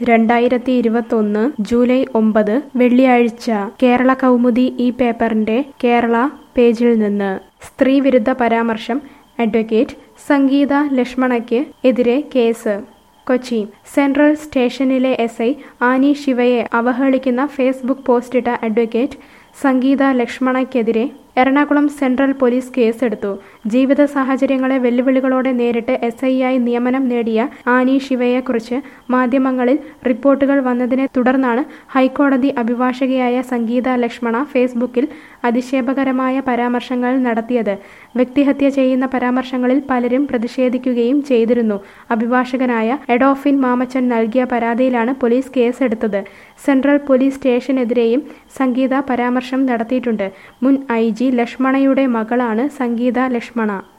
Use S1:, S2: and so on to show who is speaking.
S1: രണ്ടായിരത്തി ഇരുപത്തൊന്ന് ജൂലൈ ഒമ്പത് വെള്ളിയാഴ്ച കേരള കൗമുദി ഈ പേപ്പറിന്റെ കേരള പേജിൽ നിന്ന് സ്ത്രീവിരുദ്ധ പരാമർശം അഡ്വക്കേറ്റ് സംഗീത ലക്ഷ്മണയ്ക്ക് എതിരെ കേസ് കൊച്ചി സെൻട്രൽ സ്റ്റേഷനിലെ എസ് ഐ ആനി ശിവയെ അവഹേളിക്കുന്ന ഫേസ്ബുക്ക് പോസ്റ്റിട്ട അഡ്വക്കേറ്റ് സംഗീത ലക്ഷ്മണയ്ക്കെതിരെ എറണാകുളം സെൻട്രൽ പോലീസ് കേസെടുത്തു ജീവിത സാഹചര്യങ്ങളെ വെല്ലുവിളികളോടെ നേരിട്ട് എസ് ഐ ആയി നിയമനം നേടിയ ആനി ശിവയെക്കുറിച്ച് മാധ്യമങ്ങളിൽ റിപ്പോർട്ടുകൾ വന്നതിനെ തുടർന്നാണ് ഹൈക്കോടതി അഭിഭാഷകയായ സംഗീത ലക്ഷ്മണ ഫേസ്ബുക്കിൽ അധിക്ഷേപകരമായ പരാമർശങ്ങൾ നടത്തിയത് വ്യക്തിഹത്യ ചെയ്യുന്ന പരാമർശങ്ങളിൽ പലരും പ്രതിഷേധിക്കുകയും ചെയ്തിരുന്നു അഭിഭാഷകനായ എഡോഫിൻ മാമച്ചൻ നൽകിയ പരാതിയിലാണ് പോലീസ് കേസെടുത്തത് സെൻട്രൽ പോലീസ് സ്റ്റേഷനെതിരെയും സംഗീത പരാമർശം നടത്തിയിട്ടുണ്ട് മുൻ ഐ ജി ലക്ഷ്മണയുടെ മകളാണ് സംഗീത ലക്ഷ്മണ